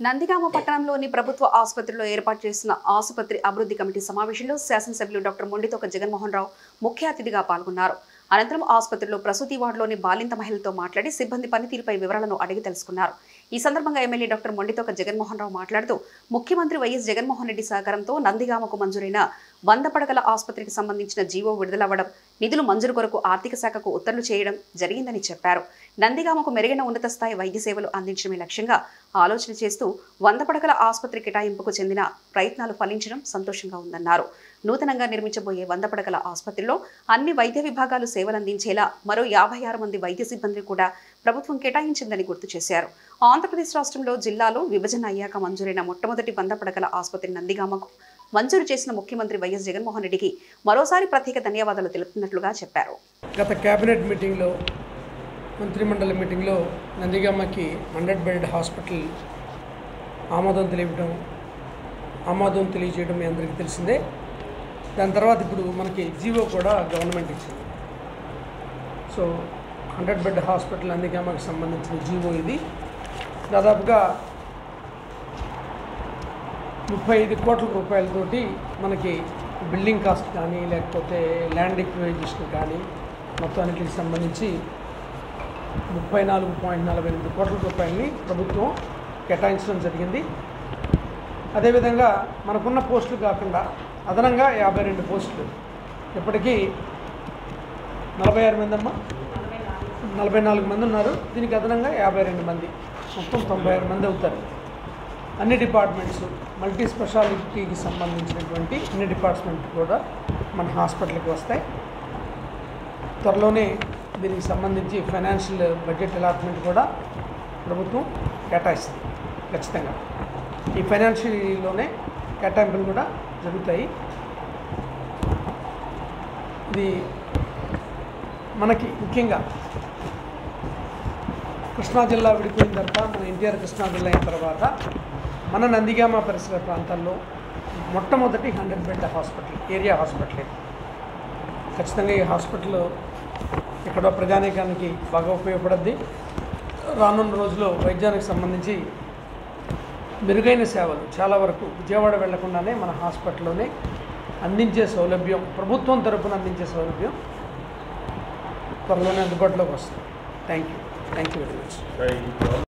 నందిగామ పట్టణంలోని ప్రభుత్వ ఆసుపత్రిలో ఏర్పాటు చేసిన ఆసుపత్రి అభివృద్ధి కమిటీ సమావేశంలో శాసనసభ్యులు డాక్టర్ మొండితోక జగన్మోహన్ రావు ముఖ్య అతిథిగా పాల్గొన్నారు అనంతరం ఆసుపత్రిలో ప్రసూతి వార్డులోని బాలింత మహిళలతో మాట్లాడి సిబ్బంది పనితీరుపై వివరాలను అడిగి తెలుసుకున్నారు ఈ సందర్భంగా ఎమ్మెల్యే డాక్టర్ మొండితోక జగన్మోహన్ రావు మాట్లాడుతూ ముఖ్యమంత్రి వైఎస్ జగన్మోహన్ రెడ్డి సహకారంతో నందిగామకు మంజూరైన వంద పడకల ఆసుపత్రికి సంబంధించిన జీవో విడుదలవ్వడం నిధులు మంజూరు కొరకు ఆర్థిక శాఖకు ఉత్తర్వులు చేయడం జరిగిందని చెప్పారు నందిగామకు మెరుగైన ఉన్నత స్థాయి వైద్య సేవలు అందించడమే లక్ష్యంగా ఆలోచన చేస్తూ వంద పడకల ఆసుపత్రి కేటాయింపుకు చెందిన ప్రయత్నాలు ఫలించడం సంతోషంగా ఉందన్నారు నూతనంగా నిర్మించబోయే వంద పడకల ఆసుపత్రిలో అన్ని వైద్య విభాగాలు సేవలందించేలా మరో యాభై ఆరు మంది వైద్య సిబ్బందిని కూడా ప్రభుత్వం కేటాయించిందని గుర్తు చేశారు ఆంధ్రప్రదేశ్ రాష్ట్రంలో జిల్లాలో విభజన అయ్యాక మంజూరైన మొట్టమొదటి వంద పడకల ఆసుపత్రి నందిగామకు మంజూరు చేసిన ముఖ్యమంత్రి వైఎస్ జగన్మోహన్ రెడ్డికి మరోసారి ప్రత్యేక ధన్యవాదాలు తెలుపుతున్నట్లుగా చెప్పారు గత కేబినెట్ మీటింగ్లో మంత్రిమండలి మీటింగ్లో నందిగామకి హండ్రెడ్ బెడ్ హాస్పిటల్ ఆమోదం తెలియడం ఆమోదం తెలియజేయడం మీ అందరికీ తెలిసిందే దాని తర్వాత ఇప్పుడు మనకి జీవో కూడా గవర్నమెంట్ ఇచ్చింది సో హండ్రెడ్ బెడ్ హాస్పిటల్ నందిగామకి సంబంధించిన జీవో ఇది దాదాపుగా ముప్పై ఐదు కోట్ల రూపాయలతోటి మనకి బిల్డింగ్ కాస్ట్ కానీ లేకపోతే ల్యాండ్ ఎక్విజేషన్ కానీ మొత్తానికి సంబంధించి ముప్పై నాలుగు పాయింట్ నలభై ఎనిమిది కోట్ల రూపాయలని ప్రభుత్వం కేటాయించడం జరిగింది అదేవిధంగా మనకున్న పోస్టులు కాకుండా అదనంగా యాభై రెండు పోస్టులు ఇప్పటికీ నలభై ఆరు మంది అమ్మా నలభై నాలుగు మంది ఉన్నారు దీనికి అదనంగా యాభై రెండు మంది మొత్తం తొంభై ఆరు మంది అవుతారు అన్ని డిపార్ట్మెంట్స్ మల్టీ స్పెషాలిటీకి సంబంధించినటువంటి అన్ని డిపార్ట్మెంట్ కూడా మన హాస్పిటల్కి వస్తాయి త్వరలోనే దీనికి సంబంధించి ఫైనాన్షియల్ బడ్జెట్ అలాట్మెంట్ కూడా ప్రభుత్వం కేటాయిస్తుంది ఖచ్చితంగా ఈ ఫైనాన్షియల్లోనే కేటాయింపులు కూడా జరుగుతాయి ఇది మనకి ముఖ్యంగా కృష్ణా జిల్లా విడిపోయిన తర్వాత మన ఎన్టీఆర్ కృష్ణా జిల్లా అయిన తర్వాత మన నందిగామ పరిసర ప్రాంతాల్లో మొట్టమొదటి hundred bed hospital area hospital ఇది ఖచ్చితంగా ఈ హాస్పిటల్ ఇక్కడ ప్రజానీకానికి బాగా ఉపయోగపడుద్ది రానున్న రోజుల్లో వైద్యానికి సంబంధించి మెరుగైన సేవలు చాలా వరకు విజయవాడ వెళ్లకుండానే మన హాస్పిటల్లోనే అందించే సౌలభ్యం ప్రభుత్వం తరపున అందించే సౌలభ్యం త్వరలోనే అందుబాటులోకి వస్తుంది thank you thank you very much